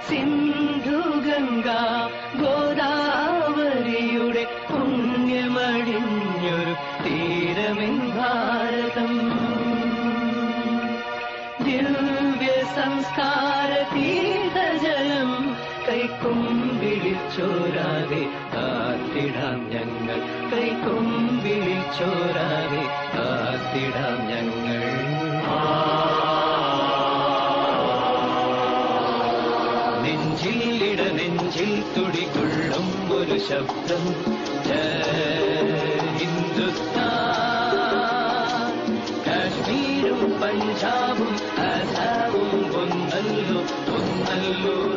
സിന്ധു ഗംഗ ഗോദാവരിയുടെ പുണ്യമടിഞ്ഞൊരു തീരമെൻ ഭാരതം ദിവ്യ സംസ്കാര തീർത്ഥജലം കൈക്കൊമ്പിളിൽ ചോരാതെ കാത്തിടാം ഞങ്ങൾ കൈക്കൊമ്പിളിൽ ചോരാതെ കാത്തിടാം ഞങ്ങൾ നെഞ്ചിലിട നെഞ്ചിൽ തുടികൊള്ളും ഒരു ശബ്ദം ഹിന്ദുസ്ഥാൻ കാശ്മീരും പഞ്ചാബും ആസാമും ഒന്നല്ലോ ഒന്നല്ലോ